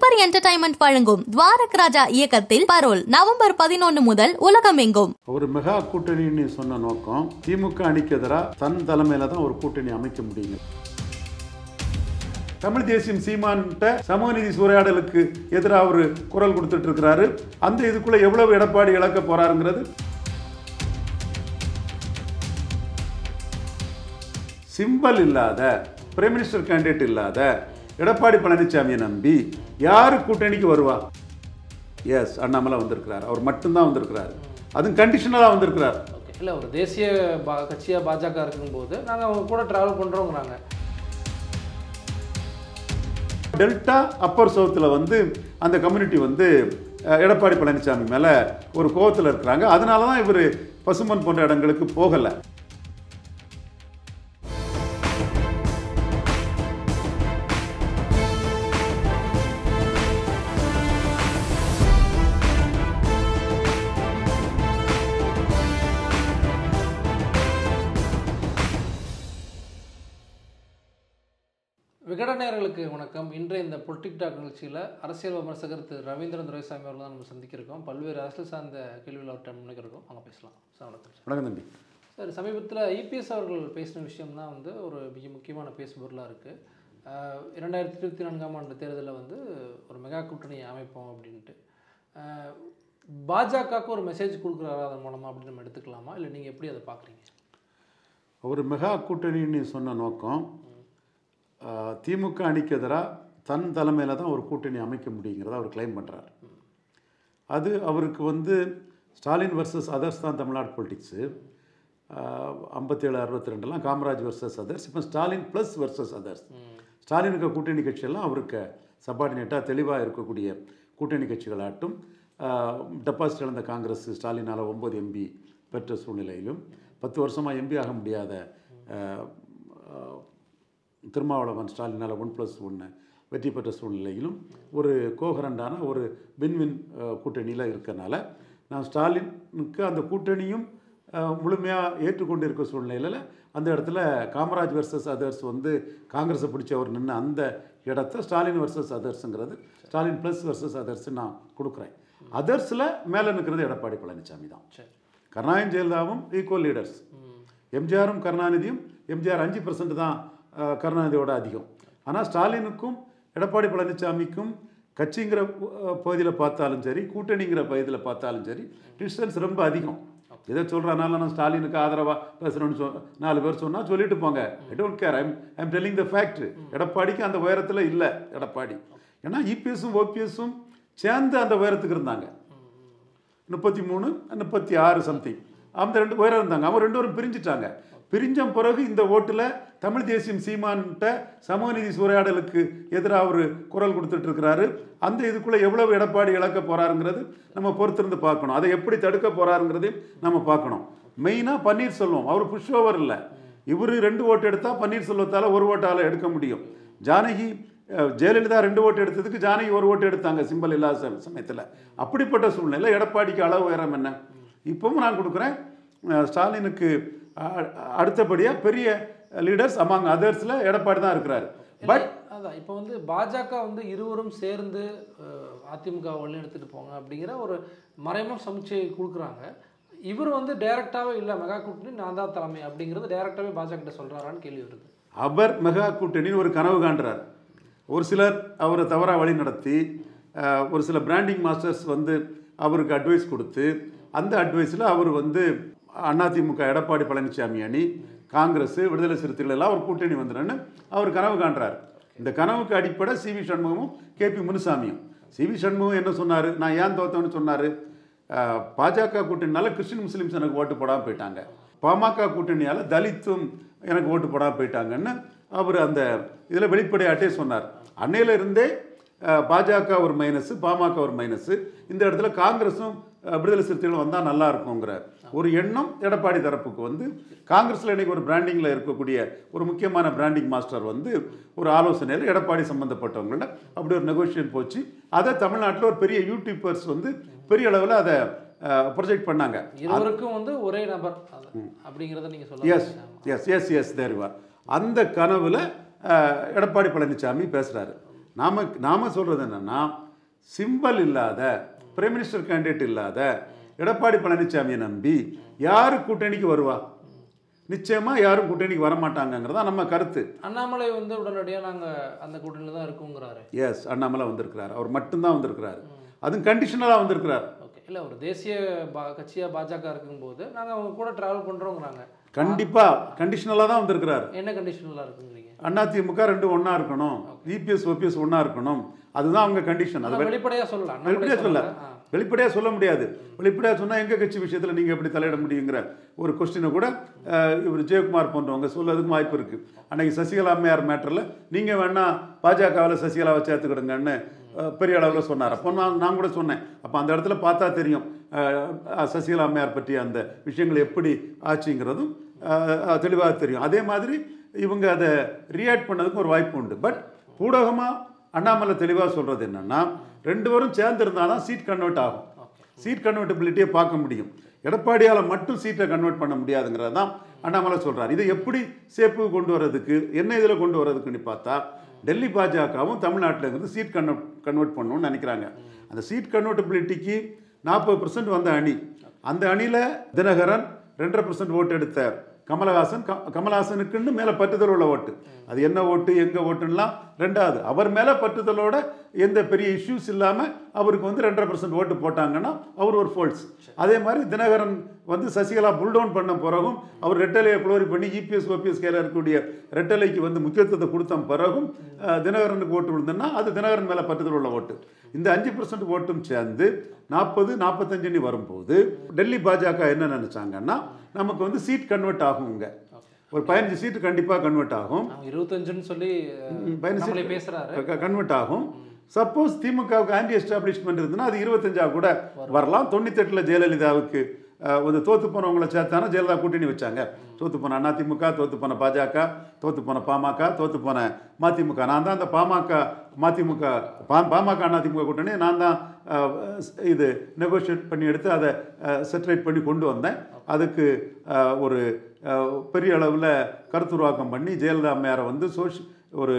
Super entertainment வழங்கும் துவாரக் ராஜா இயக்கத்தில் parole November பதினொன்று முதல் உலகமெங்கும் ஒரு மெகா கூட்டணின்னு சொன்ன நோக்கம் திமுக அணிக்கு எதிராக தன் தலைமையில தான் ஒரு கூட்டணி அமைக்க முடியுங்க தமிழ் தேசியம் சீமான்கிட்ட சமூகநீதி சூறையாடலுக்கு எதிராக அவர் குரல் கொடுத்துட்டு இருக்கிறாரு அந்த இதுக்குள்ள எவ்வளவு எடப்பாடி இழக்க போறாருங்கிறது சிம்பல் இல்லாத பிரைம் மினிஸ்டர் கேண்டிடேட் இல்லாத எடப்பாடி பழனிசாமியை நம்பி யாரு கூட்டணிக்கு வருவா எஸ் அண்ணாமலை வந்திருக்கிறார் அவர் மட்டும்தான் வந்திருக்கிறார் அதுவும் கண்டிஷனலாக வந்திருக்கிறார் ஓகே இல்லை ஒரு தேசிய பா கட்சியாக பாஜக இருக்கும்போது நாங்கள் அவங்க கூட ட்ராவல் பண்ணுறோங்கிறாங்க டெல்டா அப்பர் சவுத்தில் வந்து அந்த கம்யூனிட்டி வந்து அஹ், எடப்பாடி பழனிசாமி மேலே ஒரு கோவத்தில் இருக்கிறாங்க அதனால தான் இவர் பசுமன் போன்ற இடங்களுக்கு போகலை விகட நேயர்களுக்கு வணக்கம் இன்றைய இந்த பொலிட்டிக் டாக் நிகழ்ச்சியில் அரசியல் விமர்சகர் திரு ரவீந்திரன் துரைசாமி அவர்கள் தான் நம்ம சந்திக்கிறோம் பல்வேறு அரசியல் சார்ந்த கேள்விகள் அவர்கிட்ட முன்னிக்கிறோம் அவங்க பேசலாம் சார் வணக்கம் சார் வணக்கம் தம்பி சார் சமீபத்தில் இபிஎஸ் அவர்கள் பேசின விஷயம் தான் வந்து ஒரு மிக முக்கியமான பேசுபொருளாக இருக்குது இரண்டாயிரத்தி இருபத்தி நான்காம் ஆண்டு தேர்தலில் வந்து ஒரு மெகா கூட்டணி அமைப்போம் அப்படின்ட்டு அஹ், பாஜகவுக்கு ஒரு மெசேஜ் கொடுக்குறாரா அதன் மூலமாக அப்படின்னு நம்ம எடுத்துக்கலாமா இல்லை நீங்கள் எப்படி அதை பார்க்குறீங்க ஒரு மெகா கூட்டணின்னு சொன்ன நோக்கம் அஹ், திமுக அணிக்கு எதிராக தன் தலைமையில் தான் ஒரு கூட்டணி அமைக்க முடியுங்கிறத அவர் கிளைம் பண்ணுறார் அது அவருக்கு வந்து ஸ்டாலின் வர்சஸ் அதர்ஸ் தான் தமிழ்நாடு பொலிட்டிக்ஸு ஐம்பத்தேழு அறுபத்தி ரெண்டுலாம் காமராஜ் வர்சஸ் அதர்ஸ் இப்போ ஸ்டாலின் ப்ளஸ் வர்சஸ் அதர்ஸ் ஸ்டாலினுக்கு கூட்டணி கட்சியெல்லாம் அவருக்கு சப்பார்டினேட்டாக தெளிவாக இருக்கக்கூடிய கூட்டணி கட்சிகளாட்டும் டெபாசிட் இழந்த காங்கிரஸ் ஸ்டாலினால் ஒம்பது எம்பி பெற்ற சூழ்நிலையிலும் பத்து வருஷமாக எம்பி ஆக முடியாத அஹ், அஹ், திருமாவளவன் ஸ்டாலினால் ஒன் ப்ளஸ் ஒன்று வெற்றி பெற்ற சூழ்நிலையிலும் ஒரு கோகரண்டான ஒரு வின்வின் கூட்டணியில் இருக்கறனால நான் ஸ்டாலினுக்கு அந்த கூட்டணியும் முழுமையாக ஏற்றுக்கொண்டு இருக்க சூழ்நிலையில் அந்த இடத்துல காமராஜ் வர்சஸ் அதர்ஸ் வந்து காங்கிரஸை பிடிச்சவர் நின்று அந்த இடத்த ஸ்டாலின் வர்சஸ் அதர்ஸுங்கிறது ஸ்டாலின் ப்ளஸ் வர்சஸ் அதர்ஸ் நான் கொடுக்குறேன் அதர்ஸில் மேலே நிற்கிறது எடப்பாடி பழனிசாமி தான் சரி கருணாநிதி ஜெயலலிதாவும் ஈக்குவல் லீடர்ஸ் எம்ஜிஆரும் கருணாநிதியும் எம்ஜிஆர் அஞ்சு பர்சன்ட் தான் அஹ், கருணாநிதியோட அதிகம் ஆனால் ஸ்டாலினுக்கும் எடப்பாடி பழனிசாமிக்கும் கட்சிங்கிற பகுதியில் பார்த்தாலும் சரி கூட்டணிங்கிற பகுதியில் பார்த்தாலும் சரி டிஸ்டன்ஸ் ரொம்ப அதிகம் எதை சொல்கிறனால நான் ஸ்டாலினுக்கு ஆதரவாக பேசுகிறேன்னு சொ நாலு பேர் சொன்னால் சொல்லிட்டு போங்க I don't care I'm I'm telling the fact எடப்பாடிக்கு அந்த உயரத்தில் இல்லை எடப்பாடி ஏன்னா இபிஎஸும் ஓபிஎஸும் சேர்ந்து அந்த உயரத்துக்கு இருந்தாங்க முப்பத்தி மூணு முப்பத்தி ஆறு சம்திங் அந்த ரெண்டு உயரம் இருந்தாங்க அவங்க ரெண்டு பேரும் பிரிஞ்சிட்டாங்க பிரிஞ்ச பிறகு இந்த ஓட்டில் தமிழ் தேசியம் சீமான்கிட்ட சமூகநீதி சூறையாடலுக்கு எதிராக அவர் குரல் கொடுத்துட்டு இருக்கிறாரு அந்த இதுக்குள்ளே எவ்வளவு எடப்பாடி இழக்க போறாருங்கிறது நம்ம பொறுத்திருந்து பார்க்கணும் அதை எப்படி தடுக்க போறாருங்கிறதையும் நம்ம பார்க்கணும் மெயினாக பன்னீர்செல்வம் அவர் புஷ் ஓவர் இல்லை இவர் ரெண்டு ஓட்டு எடுத்தால் பன்னீர்செல்வத்தால் ஒரு ஓட்டால் எடுக்க முடியும் ஜானகி அஹ், ஜெயலலிதா ரெண்டு ஓட்டு எடுத்ததுக்கு ஜானகி ஒரு ஓட்டு எடுத்தாங்க சிம்பல் இல்லாத சம- சமயத்தில் அப்படிப்பட்ட சூழ்நிலை எடப்பாடிக்கு அளவு உயரம் என்ன இப்பவும் நான் கொடுக்குறேன் அஹ், ஸ்டாலினுக்கு அ- அடுத்தபடியாக பெரிய லீடர்ஸ் அமாங் அதர்ஸில் எடப்பாடி தான் இருக்கிறாரு பட் அதான் இப்போ வந்து பாஜக வந்து இருவரும் சேர்ந்து அஹ், அதிமுக வழி எடுத்துட்டு போங்க அப்படிங்கிற ஒரு மறைமுக சமிச்சை கொடுக்குறாங்க இவர் வந்து டைரக்டாவே இல்லை மெகா கூட்டணி நான் தான் தலைமை அப்படிங்கிறது டைரக்டாவே பாஜக கிட்ட சொல்றாரான்னு கேள்வி வருது அவர் மெகா கூட்டணின்னு ஒரு கனவு காண்றார் ஒரு சிலர் அவரை தவறாக வழி நடத்தி அஹ், ஒரு சில பிராண்டிங் மாஸ்டர்ஸ் வந்து அவருக்கு அட்வைஸ் கொடுத்து அந்த அட்வைஸில் அவர் வந்து அதிமுக எடப்பாடி பழனிசாமி அணி காங்கிரஸ் விடுதலை சிறுத்தைகள் எல்லாம் ஒரு கூட்டணி வந்துடுன்னு அவர் கனவு காண்றார் இந்த கனவுக்கு அடிப்படை சி வி சண்முகமும் கே பி முனுசாமியும் சி வி சண்முகம் என்ன சொன்னார் நான் ஏன் தோத்தேன்னு சொன்னார் அஹ், பாஜக கூட்டணினால கிறிஸ்டின் முஸ்லீம்ஸ் எனக்கு ஓட்டு போடாமல் போயிட்டாங்க பாமக கூட்டணியால் தலித்தும் எனக்கு ஓட்டு போடாமல் போயிட்டாங்கன்னு அவர் அந்த இதில் வெளிப்படையாட்டே சொன்னார் அன்னையில இருந்தே அஹ், பாஜக ஒரு மைனஸ் பாமக ஒரு மைனஸ் இந்த இடத்துல காங்கிரஸும் அஹ், விடுதலை சிறுத்தைகளும் வந்தால் நல்லா இருக்குங்கிற ஒரு எண்ணம் எடப்பாடி தரப்புக்கு வந்து காங்கிரஸில் இன்னைக்கு ஒரு பிராண்டிங்கில் இருக்கக்கூடிய ஒரு முக்கியமான பிராண்டிங் மாஸ்டர் வந்து ஒரு ஆலோசனையில் எடப்பாடி சம்மந்தப்பட்டவங்கள்ட்ட அப்படி ஒரு நெகோஷியேட் போச்சு அதை தமிழ்நாட்டில் ஒரு பெரிய யூடியூபர்ஸ் வந்து பெரிய அளவில் அதை ப்ரொஜெக்ட் பண்ணாங்க இருவருக்கும் வந்து ஒரே நபர் அது அப்படிங்கிறத நீங்க சொல்ல எஸ் எஸ் எஸ் எஸ் தேர்வார் அந்த கனவுல அஹ், எடப்பாடி பழனிசாமி பேசுகிறாரு நாம நாம சொல்றது என்னன்னா சிம்பல் இல்லாத பிரைம் மினிஸ்டர் கேண்டிடேட் இல்லாத எடப்பாடி பழனிசாமியை நம்பி யாரு கூட்டணிக்கு வருவா நிச்சயமா யாரும் கூட்டணிக்கு வர மாட்டாங்கங்கிறதா நம்ம கருத்து அண்ணாமலை வந்து உடனடியாக நாங்கள் அந்த கூட்டணியில் தான் இருக்கோங்கிறாரு எஸ் அண்ணாமலை வந்திருக்கிறார் அவர் மட்டும்தான் வந்திருக்கிறார் அதுவும் கண்டிஷனலாக வந்திருக்கிறார் ஓகே இல்லை ஒரு தேசிய பா கட்சியாக பாஜக இருக்கும்போது நாங்கள் அவங்க கூட ட்ராவல் பண்ணுறோங்கிறாங்க கண்டிப்பா கண்டிஷனலாக தான் வந்திருக்கிறார் என்ன கண்டிஷனலாக இருக்குங்கிறீங்க அதிமுக ரெண்டு ஒண்ணா இருக்கணும் இபிஎஸ் ஓபிஎஸ் ஒண்ணா இருக்கணும் அதுதான் அவங்க கண்டிஷன் அது ஆனால் வெளிப்படையாக சொல்லலாம் அண்ணாமலை வெளிப்படையா சொல்ல சொல்லல. ஆ. வெளிப்படையா சொல்ல முடியாது வெளிப்படையா சொன்னா எங்க கட்சி விஷயத்துல நீங்க எப்படி தலையிட முடியுங்கிற ஒரு கொஸ்டினை கூட அஹ், இவர் ஜெயக்குமார் போன்றவங்க சொல்லதுக்கும் வாய்ப்பு இருக்கு அன்னைக்கு சசிகலா அம்மையார் மேட்டர்ல நீங்க வேணா பாஜகவில் சசிகலாவை சேர்த்துக்கிடுங்கன்னு அஹ், பெரிய அளவில் சொன்னார் அப்போ நான் நான் கூட சொன்னேன் அப்போ அந்த இடத்துல பார்த்தா தெரியும் அஹ், அஹ், சசிகலா அம்மையார் பற்றிய அந்த விஷயங்கள் எப்படி ஆச்சுங்கிறதும் அஹ், தெளிவாக தெரியும் அதே மாதிரி இவங்க அதை ரியாக்ட் பண்ணதுக்கு ஒரு வாய்ப்பு உண்டு பட் ஊடகமா அண்ணாமலை தெளிவாக சொல்றது என்னன்னா ரெண்டு பேரும் சேர்ந்து இருந்தால் தான் சீட் கன்வெர்ட் ஆகும் சீட் கன்வெர்ட்டபிலிட்டியை பார்க்க முடியும் எடப்பாடியால் மட்டும் சீட்டை கன்வெர்ட் பண்ண முடியாதுங்கிறது தான் அண்ணாமலை சொல்றார் இதை எப்படி சேப்பு கொண்டு வர்றதுக்கு என்ன இதில் கொண்டு வர்றதுக்குன்னு பார்த்தா டெல்லி பாஜகவும் தமிழ்நாட்டில் இருந்து சீட் கன்வெர்ட் கன்வெர்ட் பண்ணணும்னு நினைக்கிறாங்க அந்த சீட் கன்வெர்ட்டபிலிட்டிக்கு நாற்பது பர்சன்ட் வந்த அணி அந்த அணியில் தினகரன் ரெண்டரை பர்சன்ட் ஓட்டு எடுத்த கமலஹாசன் க- கமலஹாசனுக்குன்னு மேலே பற்றுதல் உள்ள ஓட்டு அது என்ன ஓட்டு எங்கே ஓட்டுன்னெலாம் ரெண்டாவது அவர் மேலே பற்றுதலோட எந்த பெரிய இஷ்யூஸ் இல்லாமல் அவருக்கு வந்து ரெண்டரை பர்சன்ட் ஓட்டு போட்டாங்கன்னா அவர் ஒரு ஃபோல்ஸ் அதே மாதிரி தினகரன் வந்து சசிகலா புல்டவுன் பண்ண பிறகும் அவர் ரெட்டலையை குளோரி பண்ணி இபிஎஸ் ஓபிஎஸ் கையில் இருக்கக்கூடிய ரெட்டலைக்கு வந்து முக்கியத்துவத்தை கொடுத்த பிறகும் அஹ், தினகரனுக்கு ஓட்டு விழுந்ததுன்னா அது தினகரன் மேலே பற்றுதல் உள்ள ஓட்டு இந்த அஞ்சு பர்சன்ட் ஓட்டும் சேர்ந்து நாற்பது நாற்பத்தஞ்சுன்னு வரும்போது டெல்லி பாஜக என்ன நினைச்சாங்கன்னா நமக்கு வந்து சீட் கன்வெர்ட் ஆகுங்க ஒரு பதினஞ்சு சீட்டு கண்டிப்பாக கன்வெர்ட் ஆகும் அவங்க இருபத்தஞ்சுன்னு சொல்லி ம், பதினஞ்சு நம்மளே பேசுறாரு கன்வெர்ட் ஆகும் சப்போஸ் திமுகவுக்கு ஆன்டி எஸ்டாப்ளிஷ்மெண்ட் இருந்ததுன்னா அது இருபத்தஞ்சா கூட வரலாம் தொண்ணூத்தெட்டில் ஜெயலலிதாவுக்கு அஹ், வந்து தோத்து போனவங்களை சேர்த்தானா ஜெயலலிதா கூட்டணி வச்சாங்க தோத்து போன அதிமுக தோத்து போன பாஜக தோத்து போன பாமக தோத்து போன மதிமுக நான் தான் அந்த பாமக மதிமுக பா பாமக அதிமுக கூட்டணி நான் தான் அஹ், இது நெகோஷியேட் பண்ணி எடுத்து அதை செட்டரேட் பண்ணி கொண்டு வந்தேன் அதுக்கு அஹ், ஒரு அஹ், பெரிய அளவில் கருத்துருவாக்கம் பண்ணி ஜெயலலிதா அம்மையாரை வந்து சோஷ் ஒரு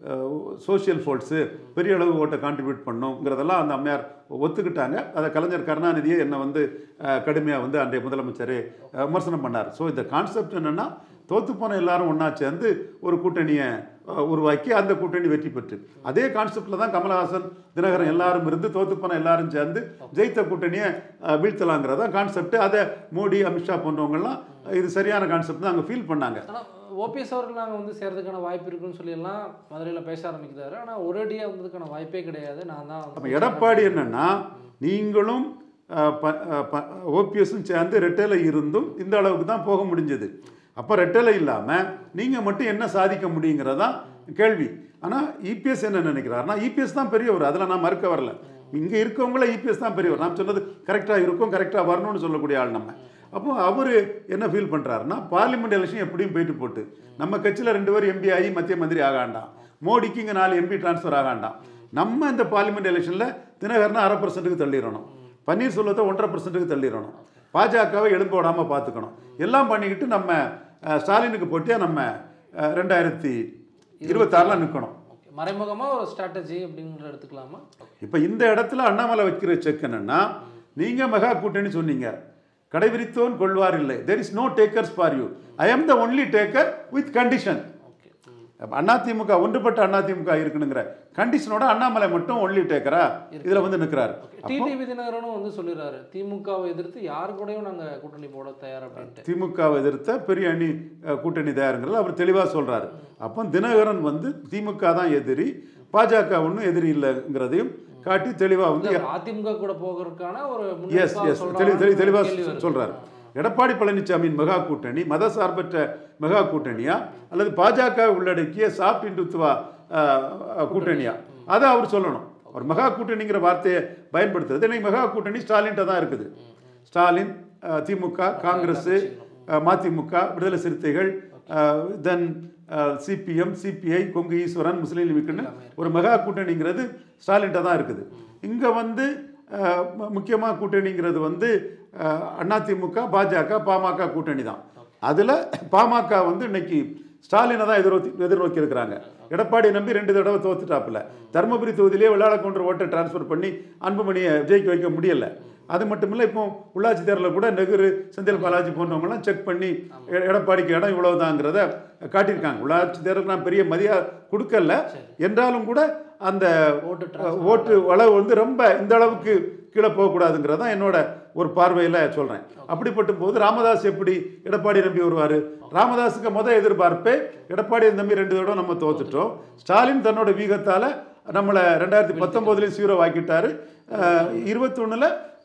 சோஷியல் ஃபோல்ட்ஸு பெரிய அளவு ஓட்டை கான்ட்ரிபியூட் பண்ணுங்கிறதெல்லாம் அந்த அம்மையார் ஒத்துக்கிட்டாங்க அதை கலைஞர் கருணாநிதியே என்னை வந்து கடுமையாக வந்து அன்றைய முதலமைச்சர் அஹ், விமர்சனம் பண்ணார் ஸோ இந்த கான்செப்ட் என்னென்னா தோத்து போன எல்லாரும் ஒன்றா சேர்ந்து ஒரு கூட்டணியை அஹ், உருவாக்கி அந்த கூட்டணி வெற்றி பெற்று அதே கான்செப்டில் தான் கமலஹாசன் தினகரன் எல்லாரும் இருந்து தோத்து போன எல்லாரும் சேர்ந்து ஜெயித்த கூட்டணியை அஹ், வீழ்த்தலாங்கிறதா கான்செப்ட் அதை மோடி அமித்ஷா போன்றவங்கெல்லாம் இது சரியான கான்செப்ட் தான் அங்கே ஃபீல் பண்ணாங்க ஆனால் ஓபிஎஸ் அவர்கள் நாங்கள் வந்து சேர்றதுக்கான வாய்ப்பு இருக்குன்னு சொல்லி எல்லாம் மதுரையில் பேச ஆரம்பிக்கிறாரு ஆனால் ஒரேடியாக வந்ததுக்கான வாய்ப்பே கிடையாது நான் தான் அப்போ வந்து எடப்பாடி என்னன்னா நீங்களும் ஓபிஎஸும் சேர்ந்து ரெட்டலை இருந்தும் இந்த அளவுக்கு தான் போக முடிஞ்சது அப்போ ரெட்டலை இல்லாமல் நீங்கள் மட்டும் என்ன சாதிக்க முடியுங்கிறதா கேள்வி ஆனால் இபிஎஸ் என்ன நினைக்கிறாருன்னா இபிஎஸ் தான் பெரியவர் அதில் நான் மறுக்க வரல இங்கே இருக்கவங்கள இபிஎஸ் தான் பெரியவர் நான் சொன்னது கரெக்டாக இருக்கும் கரெக்டாக வரணும்னு சொல்லக்கூடிய ஆள் நம்ம அப்போ அவர் என்ன ஃபீல் பண்ணுறாருன்னா பார்லிமெண்ட் எலெக்ஷன் எப்படியும் போயிட்டு போட்டு நம்ம கட்சியில் ரெண்டு பேரும் எம்பி ஆகி மத்திய மந்திரி ஆகாண்டாம் மோடிக்கு இங்கே நாலு எம்பி ட்ரான்ஸ்ஃபர் ஆகாண்டாம் நம்ம இந்த பார்லிமெண்ட் எலெக்ஷனில் தினகரனை அரை பர்சன்ட்டுக்கு தள்ளிடணும் பன்னீர்செல்வத்தை ஒன்றரை பர்சன்ட்டுக்கு தள்ளிடணும் பாஜகவை எழும்ப விடாமல் பார்த்துக்கணும் எல்லாம் பண்ணிக்கிட்டு நம்ம அஹ், ஸ்டாலினுக்கு போட்டியாக நம்ம அஹ், ரெண்டாயிரத்தி இருபத்தாறில் நிற்கணும் ஓகே மறைமுகமாக ஒரு ஸ்ட்ராட்டஜி அப்படிங்கிற எடுத்துக்கலாமா இப்போ இந்த இடத்துல அண்ணாமலை வைக்கிற செக் என்னன்னா நீங்க மெகா கூட்டணி சொன்னீங்க கடைபிடித்தோன் கொள்வார் இல்லை there is no takers for you I am the only taker with condition okay AIADMK ஒன்றுபட்ட அதிமுக இருக்கணுங்கிற கண்டிஷனோட அண்ணாமலை மட்டும் ஒன்லி டேக்கரா இதுல வந்து நிற்கிறார் டிடிவி தினகரனும் வந்து சொல்லிடுறாரு திமுகவை எதிர்த்து யாரு கூடயும் நாங்கள் கூட்டணி போட தயார் அப்படின்ட்டு திமுகவை எதிர்த்த பெரிய அணி அஹ், கூட்டணி தயாருங்கிறது அவர் தெளிவாக சொல்றாரு அப்போ தினகரன் வந்து திமுக தான் எதிரி பாஜக ஒன்றும் எதிரி இல்லைங்கிறதையும் காட்டி தெளிவாக வந்து இல்ல, அதிமுக கூட போகிறதுக்கான ஒரு எஸ் முன்னெடுப்பா எஸ் சொல்றாரான்னு தெளி தெளி தெளிவாக கேள்வி வருது. சொல்றாரு எடப்பாடி பழனிசாமியின் மெகா கூட்டணி மதசார்பற்ற மெகா கூட்டணியா அல்லது பாஜக உள்ளடக்கிய சாப்ட் இந்துத்துவா அஹ், அஹ், கூட்டணியா அதை அவர் சொல்லணும் அவர் மெகா கூட்டணிங்கிற வார்த்தையை பயன்படுத்துறது இன்னைக்கு மெகா கூட்டணி ஸ்டாலின்ட்ட தான் இருக்குது ஸ்டாலின் அஹ், திமுக காங்கிரஸ் அஹ், MDMK Viduthalai Siruthaigal then CPM CPI Kongu Eswaran Muslim லீக்குன்னு ஒரு மெகா கூட்டணிங்கிறது ஸ்டாலின்ட்ட தான் இருக்குது இங்கே வந்து முக்கியமாக கூட்டணிங்கிறது வந்து அஹ், அதிமுக பாஜக பாமக கூட்டணி தான் அதில் பாமக வந்து இன்னைக்கு ஸ்டாலினை தான் எதிர்நோக்கி எதிர்நோக்கி இருக்கிறாங்க எடப்பாடி நம்பி ரெண்டு தடவை தோத்துட்டாப்புல தருமபுரி தொகுதியிலே விளையாட கொண்டு ஓட்டை டிரான்ஸ்ஃபர் பண்ணி அன்புமணியை ஜெயிக்க வைக்க முடியல அது மட்டும் இல்லை இப்போ உள்ளாட்சி தேர்தலில் கூட நெகுரு செந்தில் பாலாஜி போன்றவங்கலாம் செக் பண்ணி எ- எடப்பாடிக்கு இடம் இவ்வளவுதாங்கிறத காட்டியிருக்காங்க உள்ளாட்சி தேர்தலுக்கு நான் பெரிய மதியாக கொடுக்கல என்றாலும் கூட அந்த ஓட்டு ஓட்டு அளவு வந்து ரொம்ப இந்த அளவுக்கு கீழே போகக்கூடாதுங்கிறது தான் என்னோட ஒரு பார்வையில் சொல்கிறேன் அப்படிப்பட்ட போது ராமதாஸ் எப்படி எடப்பாடி நம்பி வருவார் ராமதாஸுக்கு முத எதிர்பார்ப்பே எடப்பாடியை நம்பி ரெண்டு தடவை நம்ம தோத்துட்டோம் ஸ்டாலின் தன்னோட வீகத்தால் நம்மளை ரெண்டாயிரத்தி பத்தொம்போதுலேயும் சீரோ ஆக்கிட்டாரு இருபத்தொன்னில்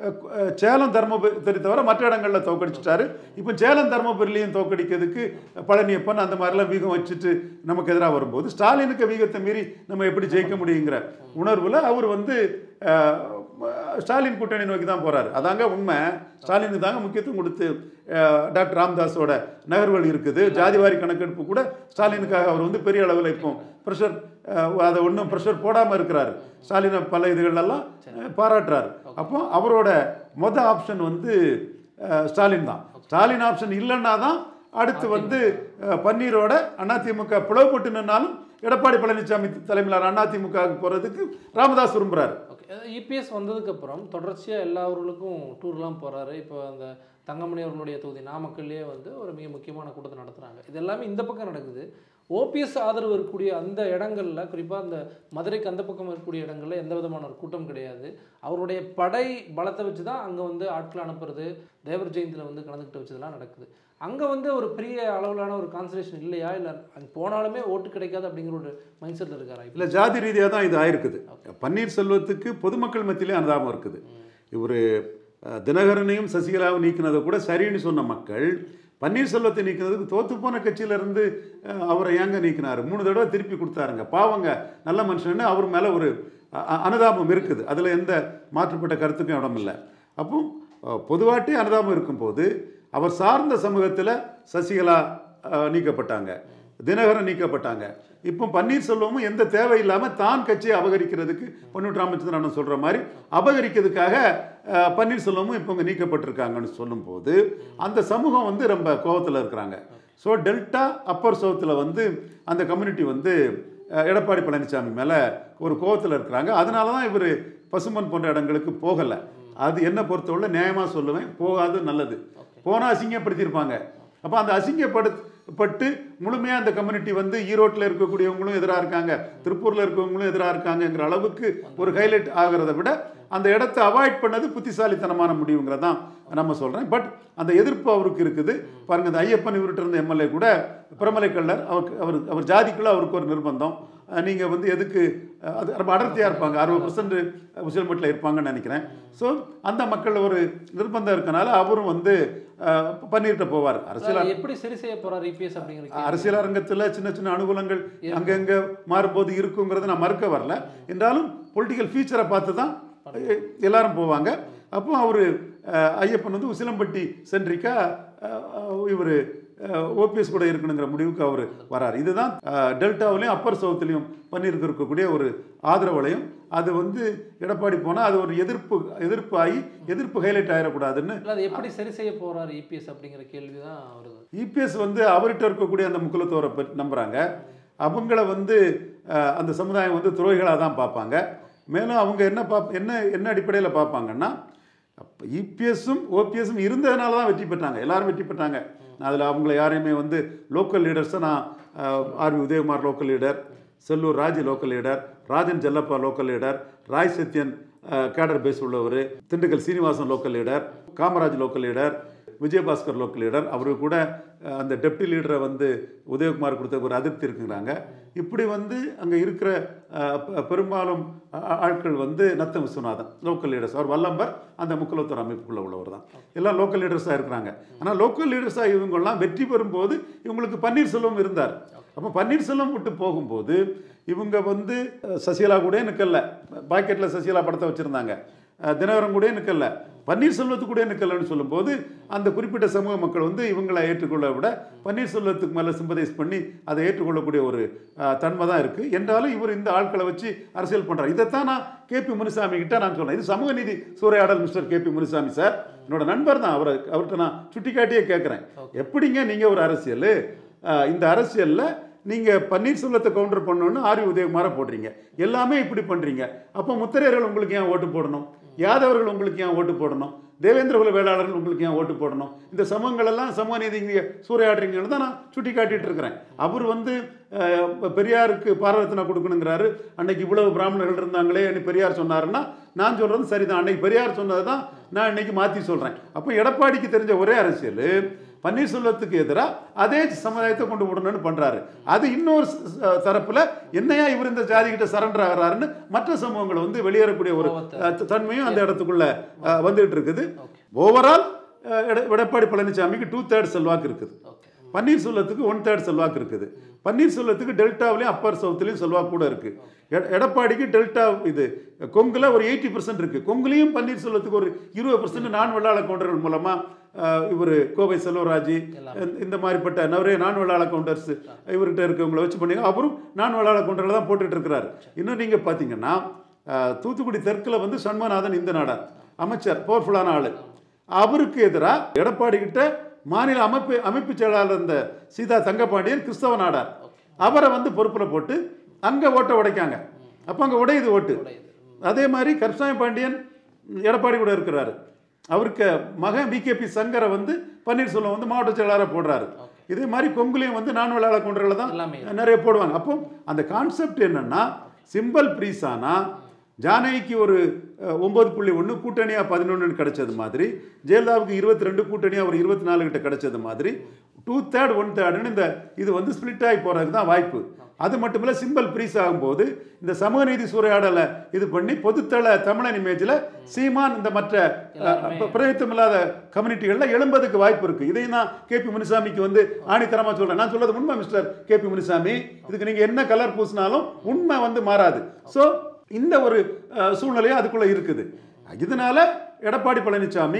சேலம் தருமபுரி தவிர மற்ற இடங்களில் தோக்கடிச்சிட்டாரு இப்போ சேலம் தருமபுரிலையும் தோக்கடிக்கிறதுக்கு பழனியப்பன் அந்த மாதிரிலாம் வீகம் வச்சுட்டு நமக்கு எதிராக வரும்போது ஸ்டாலினுக்கு வீகத்தை மீறி நம்ம எப்படி ஜெயிக்க முடியுங்கிற உணர்வில் அவர் வந்து அஹ், ஸ்டாலின் கூட்டணி நோக்கி தான் போறாரு அதாங்க உண்மை ஸ்டாலினுக்கு தாங்க முக்கியத்துவம் கொடுத்து அஹ், டாக்டர் ராமதாஸோட நகர்வுகள் இருக்குது ஜாதிவாரி கணக்கெடுப்பு கூட ஸ்டாலினுக்காக அவர் வந்து பெரிய அளவில் இப்போ ப்ரெஷர் அதை ஒன்றும் ப்ரெஷர் போடாமல் இருக்கிறாரு ஸ்டாலினை பல இதுகளெல்லாம் அஹ், பாராட்டுறாரு அப்போ அவரோட மொத ஆப்ஷன் வந்து அஹ், ஸ்டாலின் தான் ஸ்டாலின் ஆப்ஷன் இல்லைன்னா தான் அடுத்து வந்து அஹ், பன்னீரோட அதிமுக பிளவுபட்டு நின்னாலும் எடப்பாடி பழனிசாமி தலைமையிலான அதிமுகவுக்கு போகிறதுக்கு ராமதாஸ் விரும்புகிறாரு ஓகே இபிஎஸ் வந்ததுக்கப்புறம் தொடர்ச்சியாக எல்லா ஊர்களுக்கும் டூர்லாம் போகிறாரு இப்போ அந்த தங்கமணி அவர்களுடைய தொகுதி நாமக்கல்லே வந்து ஒரு மிக முக்கியமான கூட்டத்தை நடத்துகிறாங்க இது எல்லாமே இந்த பக்கம் நடக்குது ஓபிஎஸ் ஆதரவு இருக்கக்கூடிய அந்த இடங்கள்ல குறிப்பாக அந்த மதுரைக்கு அந்த பக்கம் இருக்கக்கூடிய இடங்கள்ல எந்த விதமான ஒரு கூட்டம் கிடையாது அவருடைய படை பலத்தை வச்சு தான் அங்கே வந்து ஆட்களை அனுப்புறது தேவர் ஜெயந்தியில் வந்து கலந்துக்கிட்டு வச்சதெல்லாம் நடக்குது அங்கே வந்து ஒரு பெரிய அளவிலான ஒரு கான்சன்ட்ரேஷன் இல்லையா இல்லை அங்கே போனாலுமே ஓட்டு கிடைக்காது அப்படிங்கிற ஒரு மைண்ட் செட்டில் இருக்காரா இப்போ இல்லை ஜாதி ரீதியாக தான் இது ஆயிருக்குது பன்னீர்செல்வத்துக்கு பொதுமக்கள் மத்தியிலே அனுதாபம் இருக்குது இவர் தினகரனையும் சசிகலாவும் நீக்கினதை கூட சரின்னு சொன்ன மக்கள் பன்னீர்செல்வத்தை நீக்கினதுக்கு தோத்து போன கட்சியிலேருந்து அவரை ஏங்க நீக்கினார் மூணு தடவை திருப்பி கொடுத்தாருங்க பாவங்க நல்ல மனுஷன்னு அவர் மேலே ஒரு அ- அ- அனுதாபம் இருக்குது அதில் எந்த மாற்றுப்பட்ட கருத்துக்கும் இடம் இல்லை அப்போ அஹ், பொதுவாட்டி அனுதாபம் இருக்கும்போது அவர் சார்ந்த சமூகத்தில் சசிகலா அஹ், நீக்கப்பட்டாங்க தினகரன் நீக்கப்பட்டாங்க இப்போ பன்னீர்செல்வமும் எந்த தேவை இல்லாமல் தான் கட்சியை அபகரிக்கிறதுக்கு பொன்னுட்டு ராமச்சந்திரன் அண்ணன் சொல்கிற மாதிரி அபகரிக்கிறதுக்காக அஹ், பன்னீர்செல்வமும் இப்போ இங்கே நீக்கப்பட்டிருக்காங்கன்னு சொல்லும்போது அந்த சமூகம் வந்து ரொம்ப கோவத்தில் இருக்கிறாங்க ஸோ டெல்டா அப்பர் சவுத்தில் வந்து அந்த கம்யூனிட்டி வந்து அஹ், எடப்பாடி பழனிசாமி மேலே ஒரு கோவத்தில் இருக்கிறாங்க அதனால தான் இவர் பசுமன் போன்ற இடங்களுக்கு போகலை அது என்ன பொறுத்தவரை நியாயமாக சொல்லுவேன் போகாது நல்லது போனால் அசிங்கப்படுத்தியிருப்பாங்க அப்போ அந்த அசிங்கப்படுத்தப்பட்டு முழுமையாக அந்த கம்யூனிட்டி வந்து ஈரோட்டில் இருக்கக்கூடியவங்களும் எதிராக இருக்காங்க திருப்பூரில் இருக்கவங்களும் எதிராக இருக்காங்கங்கிற அளவுக்கு ஒரு ஹைலைட் ஆகிறத விட அந்த இடத்த அவாய்ட் பண்ணது புத்திசாலித்தனமான முடிவுங்கிறதான் நம்ம சொல்கிறேன் பட் அந்த எதிர்ப்பு அவருக்கு இருக்குது பாருங்க இந்த ஐயப்பன் இவர்கிட்ட இருந்த எம்எல்ஏ கூட பிரமலை கள்ளர் அவருக்கு அவர் அவர் ஜாதிக்குள்ள அவருக்கு ஒரு நிர்பந்தம் நீங்கள் வந்து எதுக்கு அஹ், அது ரொம்ப அடர்த்தியாக இருப்பாங்க அறுபது பர்சன்ட் உசிலம்பட்டில் இருப்பாங்கன்னு நினைக்கிறேன் ஸோ அந்த மக்கள் ஒரு நிர்பந்தம் இருக்கனால அவரும் வந்து அஹ், பன்னீர்கிட்ட போவார் அரசியல் அதாவது எப்படி சரி செய்ய போறாரு இபிஎஸ் அப்படிங்கிற கேள்வி. அரசியல் அரங்கத்தில் சின்ன சின்ன அனுகூலங்கள் அங்கங்கே மாறும்போது இருக்குங்கிறத நான் மறுக்க வரல என்றாலும் பொலிட்டிக்கல் ஃபீச்சரை பார்த்து தான் எ- எல்லாரும் போவாங்க அப்போ அவர் ஐயப்பன் வந்து உசிலம்பட்டி சென்ட்ரிக்கா இவர் ஓபிஎஸ் கூட இருக்கணுங்கிற முடிவுக்கு அவர் வரார் இதுதான் அஹ், டெல்டாவிலையும் அப்பர் சவுத்துலையும் பண்ணியிருக்கு இருக்கக்கூடிய ஒரு ஆதரவலையும் அது வந்து எடப்பாடி போனால் அது ஒரு எதிர்ப்பு எதிர்ப்பு ஆகி எதிர்ப்பு ஹைலைட் ஆயிடக்கூடாதுன்னு இல்ல அது எப்படி சரி செய்ய போறாரு இபிஎஸ் அப்படிங்கிற கேள்வி தான் வருது இபிஎஸ் வந்து அவர்கிட்ட இருக்கக்கூடிய அந்த முக்குலத்தோரை பற்றி நம்புகிறாங்க அவங்கள வந்து அஹ், அந்த சமுதாயம் வந்து துரோகிகளாக தான் பார்ப்பாங்க மேலும் அவங்க என்ன பாப் என்ன என்ன அடிப்படையில் பார்ப்பாங்கன்னா அப்போ இபிஎஸும் ஓபிஎஸும் இருந்ததுனால தான் வெற்றி பெற்றாங்க எல்லாரும் வெற்றி பெற்றாங்க அதில் அவங்கள யாரையுமே வந்து லோக்கல் லீடர்ஸை நான் RV Udhayakumar local leader Sellur Raj local leader Rajan Chellappa local leader Rai Sathyan cadre base உள்ளவர் Dindigul Srinivasan local leader Kamaraj local leader Vijayabaskar local leader அவரு கூட அஹ், அந்த டெப்டி லீடரை வந்து உதயகுமார் கொடுத்த ஒரு அதிருப்தி இருக்குங்கிறாங்க இப்படி வந்து அங்கே இருக்கிற அஹ், பெ- பெரும்பாலும் ஆ- ஆட்கள் வந்து நத்தம் விஸ்வநாதன் லோக்கல் லீடர்ஸ் அவர் வல்லம்பர் அந்த முக்கலத்தோர் அமைப்புக்குள்ள உள்ளவர் தான் எல்லாம் லோக்கல் லீடர்ஸாக இருக்கிறாங்க ஆனால் லோக்கல் லீடர்ஸாக இவங்கெல்லாம் வெற்றி பெறும்போது இவங்களுக்கு பன்னீர்செல்வம் இருந்தார் அப்போ பன்னீர்செல்வம் விட்டு போகும்போது இவங்க வந்து அஹ், சசிகலா கூட நிற்கல பாக்கெட்டில் சசிகலா படத்தை வச்சுருந்தாங்க தினகரன் கூட நிற்கல பன்னீர்செல்வத்துக்கு கூட நிற்கலன்னு சொல்லும்போது அந்த குறிப்பிட்ட சமூக மக்கள் வந்து இவங்களை ஏற்றுக்கொள்ள விட பன்னீர்செல்வத்துக்கு மேலே சிம்பதைஸ் பண்ணி அதை ஏற்றுக்கொள்ளக்கூடிய ஒரு அஹ், தன்மை தான் இருக்குது என்றாலும் இவர் இந்த ஆட்களை வச்சு அரசியல் பண்ணுறார் இதைத்தான் நான் கேபி முனுசாமி கிட்ட நான் சொன்னேன் இது சமூக நீதி சூறையாடல் மிஸ்டர் கேபி முனுசாமி சார் என்னோட நண்பர் தான் அவரை அவர்கிட்ட நான் சுட்டிக்காட்டியே கேட்குறேன் எப்படிங்க நீங்கள் ஒரு அரசியல் அஹ், இந்த அரசியலில் நீங்கள் பன்னீர்செல்வத்தை கவுண்டர் பண்ணணும்னு ஆர் வி உதயகுமாரை போடுறீங்க எல்லாமே இப்படி பண்ணுறீங்க அப்போ முத்திரையர்கள் உங்களுக்கு ஏன் ஓட்டு போடணும் யாதவர்கள் உங்களுக்கு ஏன் ஓட்டு போடணும் தேவேந்திர குல வேளாளர்கள் உங்களுக்கு ஏன் ஓட்டு போடணும் இந்த சமூகங்கள் எல்லாம் சமூக நீதி இங்கே சூறையாடுறீங்கன்னு தான் நான் சுட்டி காட்டிட்டு இருக்கிறேன் அவர் வந்து அஹ், இப்ப பெரியாருக்கு பாரதத்தினா கொடுக்கணுங்கிறாரு அன்னைக்கு இவ்வளவு பிராமணர்கள் இருந்தாங்களே என்று பெரியார் சொன்னாருன்னா நான் சொல்றது சரிதான் அன்னைக்கு பெரியார் சொன்னதை தான் நான் இன்னைக்கு மாற்றி சொல்கிறேன் அப்போ எடப்பாடிக்கு தெரிஞ்ச ஒரே அரசியல் பன்னீர்செல்வத்துக்கு எதிராக அதே சமுதாயத்தை கொண்டு விடணும்னு பண்றாரு அது இன்னொரு ச- ச- தரப்புல என்னையா இவர் இந்த ஜாதி கிட்ட சரண்டர் ஆகிறாருன்னு மற்ற சமூகங்கள் வந்து வெளியேறக்கூடிய ஒரு கோவத்தை. அஹ், த- தன்மையும் அந்த இடத்துக்குள்ள அஹ், வந்துட்டு இருக்குது ஓவரால் எடப்பாடி பழனிசாமிக்கு டூ தேர்ட் செல்வாக்கு இருக்குது ஓகே பன்னீர்செல்வத்துக்கு ஒன் தேர்ட் செல்வாக்கு இருக்குது பன்னீர்செல்வத்துக்கு டெல்டாவிலையும் அப்பர் சவுத்துலையும் செல்வாக்கு கூட இருக்கு எட- எடப்பாடிக்கு டெல்டா இது கொங்குல ஒரு எயிட்டி பர்சன்ட் இருக்கு கொங்குலையும் பன்னீர்செல்வத்துக்கு ஒரு இருபது பர்சன்ட் நான் வெள்ளாள கவுண்டர்கள் மூலமா இவர் கோவை செல்வராஜ் இந்த- இந்த மாதிரிப்பட்ட நிறைய நான் வெள்ளாள கவுண்டர்ஸ் இவர்கிட்ட இருக்கவங்கள வச்சு பண்ணி அவரும் நான் வெள்ளாள கவுண்டர்கள் தான் போட்டுட்டு இருக்கிறாரு இன்னும் நீங்க பாத்தீங்கன்னா அஹ், தூத்துக்குடி தெற்குல வந்து சண்முகநாதன் இந்த நாடார் அமைச்சர் பவர்ஃபுல்லான ஆளு அவருக்கு எதிராக எடப்பாடி கிட்ட மாநில அமைப்பு அமைப்பு செயலாளர் இந்த சீதா தங்கபாண்டியன் கிறிஸ்தவ நாடார் அவரை வந்து பொறுப்புல போட்டு அங்க ஓட்டை உடைக்காங்க அப்ப அங்க உடையுது ஓட்டு அதே மாதிரி கருப்சாமி பாண்டியன் எடப்பாடி கூட இருக்கிறாரு அவருக்கு மகன் பிகேபி சங்கரை வந்து பன்னீர்செல்வம் வந்து மாவட்ட செயலாளராக போடுறாரு இதே மாதிரி கொங்குலையும் வந்து நான் விளையாட கொண்டவர்களை தான் எல்லாமே நிறைய போடுவாங்க அப்போ அந்த கான்செப்ட் என்னன்னா சிம்பிள் ப்ரீஸானா ஜானகிக்கு ஒரு அஹ், ஒன்பது புள்ளி ஒன்று கூட்டணியாக பதினொன்று கிடைச்சது மாதிரி ஜெயலலிதாவுக்கு இருபத்தி ரெண்டு கூட்டணியாக ஒரு இருபத்தி நாலு கிட்ட கிடைச்சது மாதிரி டூ தேர்ட் ஒன் தேர்டுன்னு இந்த இது வந்து ஸ்பிளிட் ஆகி போகிறதுக்கு தான் வாய்ப்பு அது மட்டும் இல்லை சிம்பிள் ப்ரீஸ் ஆகும்போது இந்த சமூக நீதி சூறையாடலை இது பண்ணி பொதுத்தள தமிழன் இமேஜில் சீமான் இந்த மற்ற அஹ், பிரதித்துவம் இல்லாத கம்யூனிட்டிகளில் எழும்பதுக்கு வாய்ப்பு இருக்கு இதையும் தான் கேபி முனுசாமிக்கு வந்து ஆணித்தரமா சொல்றேன் நான் சொல்றது உண்மை மிஸ்டர் கேபி முனுசாமி இதுக்கு நீங்க என்ன கலர் பூசினாலும் உண்மை வந்து மாறாது ஸோ இந்த ஒரு அஹ், சூழ்நிலையும் அதுக்குள்ள இருக்குது இதனால Edappadi Palaniswami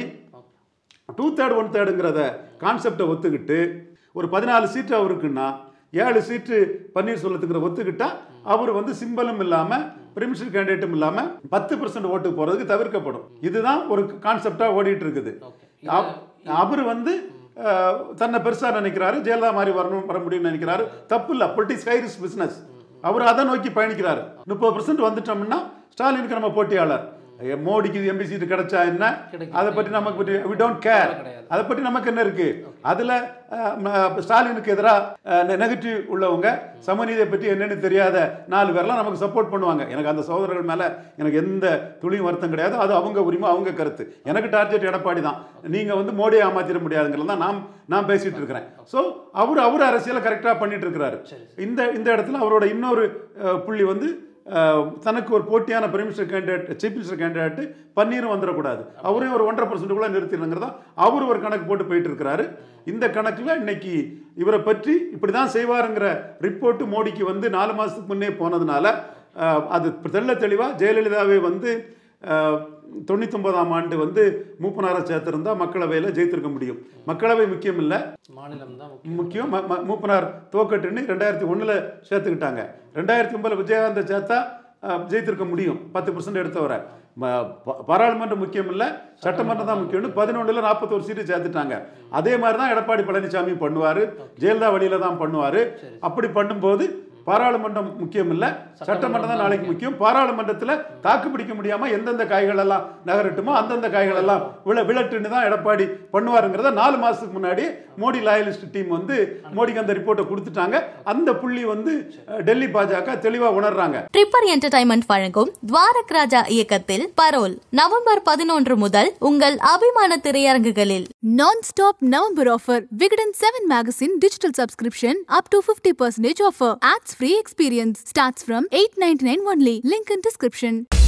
two third one தேர்டுங்கிறத கான்செப்டை ஒத்துக்கிட்டு ஒரு பதினாலு சீட்டு அவருக்குன்னா ஏழு சீட்டு பன்னீர்செல்வத்துங்கிற ஒத்துக்கிட்டா அவர் வந்து சிம்பலும் இல்லாம பிரிமிஷன் கேண்டிடேட்டும் இல்லாம பத்து பர்சன்ட் ஓட்டு போறதுக்கு தவிர்க்கப்படும் இதுதான் ஒரு கான்செப்டா ஓடிட்டு இருக்குது ஓகே அவ- அவர் வந்து அஹ், தன்னை பெருசா நினைக்கிறாரு ஜெயலலிதா மாதிரி வரணும் வர முடியும்னு நினைக்கிறாரு தப்பு இல்லை பொலிட்டிக்ஸ் ஹைரிஸ் பிசினஸ் அவர் அதை நோக்கி பயணிக்கிறார் முப்பது பர்சன்ட் வந்துட்டோம்னா ஸ்டாலினுக்கு நம்ம போட்டியாளர் ஐயா, மோடிக்கு எம்பி சீட்டு கிடைச்சா என்ன கிடைக்கும். அதை பற்றி நமக்கு பற்றி வி டோன்ட் கேர் கிடையாது. அதை பற்றி நமக்கு என்ன இருக்கு அதுல அஹ், ம- ஸ்டாலினுக்கு எதிராக நெகட்டிவ் உள்ளவங்க சமநீதியை பற்றி என்னன்னு தெரியாத நாலு பேர்லாம் நமக்கு சப்போர்ட் பண்ணுவாங்க எனக்கு அந்த சகோதரர்கள் மேல எனக்கு எந்த துளியும் வருத்தம் கிடையாது அது அவங்க உரிமை அவங்க கருத்து எனக்கு டார்கெட் எடப்பாடி தான் நீங்க வந்து மோடியை ஏமாத்திட முடியாதுங்கிறது தான் நாம் நான் பேசிட்டு இருக்கிறேன் ஸோ அவர் அவர் அரசியலை கரெக்டாக பண்ணிட்டு இருக்கிறாரு இந்த இந்த இடத்துல அவரோட இன்னொரு அஹ், புள்ளி வந்து அஹ், தனக்கு ஒரு போட்டியான prime minister candidate chief minister candidate பன்னீரும் வந்துடக்கூடாது அவரையும் ஒரு ஒன்றரை பர்சன்ட்டுக்குள்ள நிறுத்திடுங்கிறதா அவர் ஒரு கணக்கு போட்டு போயிட்டு இருக்கிறாரு இந்த கணக்கில் இன்னைக்கு இவரை பற்றி இப்படி தான் செய்வாருங்கிற ரிப்போர்ட் மோடிக்கு வந்து நாலு மாதத்துக்கு முன்னே போனதுனால அஹ், அது தெள்ள தெளிவாக ஜெயலலிதாவே வந்து அஹ், தொண்ணூத்தொன்பதாம் ஆண்டு வந்து மூப்பனாரை சேர்த்திருந்தா மக்களவையில் ஜெயித்திருக்க முடியும் மக்களவை முக்கியம் இல்லை மாநிலம் தான் முக்கியம் முக்கியம் ம- ம- மூப்பனார் தோக்கட்டுன்னு ரெண்டாயிரத்தி ஒண்ணுல சேர்த்துக்கிட்டாங்க ரெண்டாயிரத்தி ஒன்பதுல விஜயகாந்தை சேர்த்தா அஹ், ஜெயித்திருக்க முடியும் பத்து பர்சன்ட் எடுத்தவரை ம- ப- பாராளுமன்றம் முக்கியம் இல்லை சட்டமன்றம் தான் முக்கியம்னு பதினொன்றில் நாற்பத்தோரு சீட்டு சேர்த்துட்டாங்க அதே மாதிரி தான் எடப்பாடி பழனிசாமி பண்ணுவார் ஜெயலலிதா வழியில தான் பண்ணுவார் அப்படி பண்ணும்போது பாராளுமன்றம் முக்கியம் இல்லை சட்டமன்றம் தான் நாளைக்கு முக்கியம் பாராளுமன்றத்தில் தாக்கு பிடிக்க முடியாம எந்தெந்த காய்கள் எல்லாம் நகரட்டுமோ அந்தந்த காய்கள் எல்லாம் விழ விழட்டுன்னு தான் எடப்பாடி பண்ணுவாருங்கிறத நாலு மாசத்துக்கு முன்னாடி மோடி லாயலிஸ்ட் டீம் வந்து மோடிக்கு அந்த ரிப்போர்ட்டை கொடுத்துட்டாங்க அந்த புள்ளி வந்து அஹ், டெல்லி பாஜக தெளிவா உணர்றாங்க ட்ரிப்பர் என்டர்டைன்மெண்ட் வழங்கும் துவாரக் ராஜா இயக்கத்தில் பரோல் நவம்பர் பதினொன்று முதல் உங்கள் அபிமான திரையரங்குகளில் Non-stop November offer. Vigadan 7 magazine digital subscription up to 50% offer. Ads free experience starts from 8.99 only. Link in description.